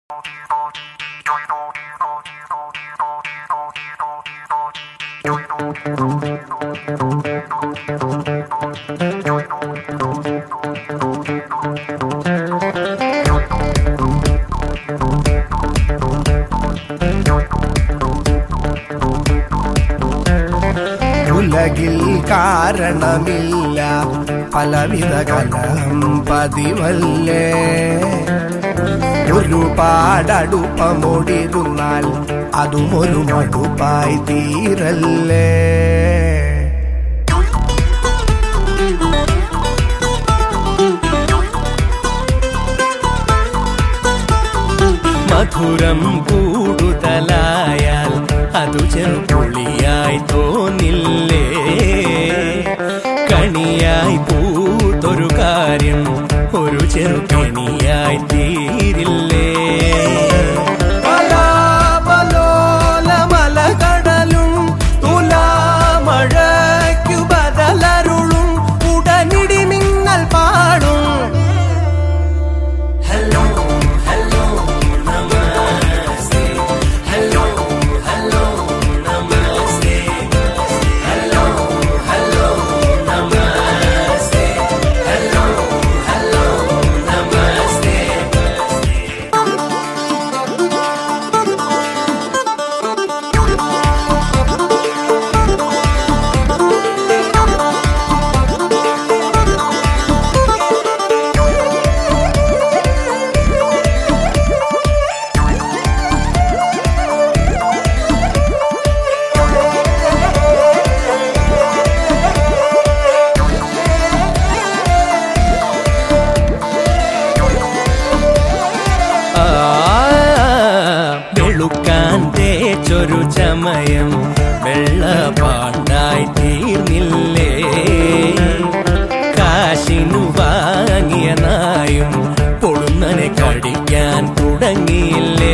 ഉലകിൽ കാരണമില്ല പലവിധ കലഹം പതിവല്ലേ ഒരുപാടടുപ്പമൊടിരുന്നാൽ അതും ഒരു മടുപ്പായി തീരല്ലേ മധുരം കൂടുതലായാൽ അതു ചെറുപുളിയായി തോന്നില്ലേ കണിയായി പൂത്തൊരു കാര്യം ഒരു ചെറുകണിയായി തീരില്ലേ കടലും തുലാമഴയ്ക്കു ബദലരുളും ഉടനിടി മിന്നൽ പാടും ഹലോ ഹലോ നമസ്തേ ഹലോ ഹലോ നമസ്തേ ഹലോ ഹലോ നമസ്തേ ഹലോ ഹലോ നമസ്തേ ആ, വെളുക്കാൻ തേച്ചൊരു ചമയം വെള്ളപ്പാണ്ടായി തീർന്നില്ലേ കാശിനു വാങ്ങിയ നായും പൊളുന്നനെ കടിക്കാൻ തുടങ്ങിയില്ലേ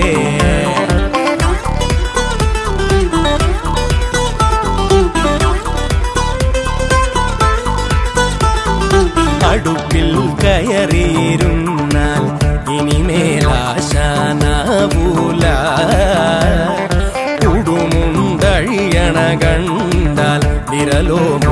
അടുപ്പിൽ കയറിയിരുന്നാൽ ഇനിമേലാശാനാവൂല ഉടുമുണ്ടഴിയണ കണ്ടാൽ വിരലോ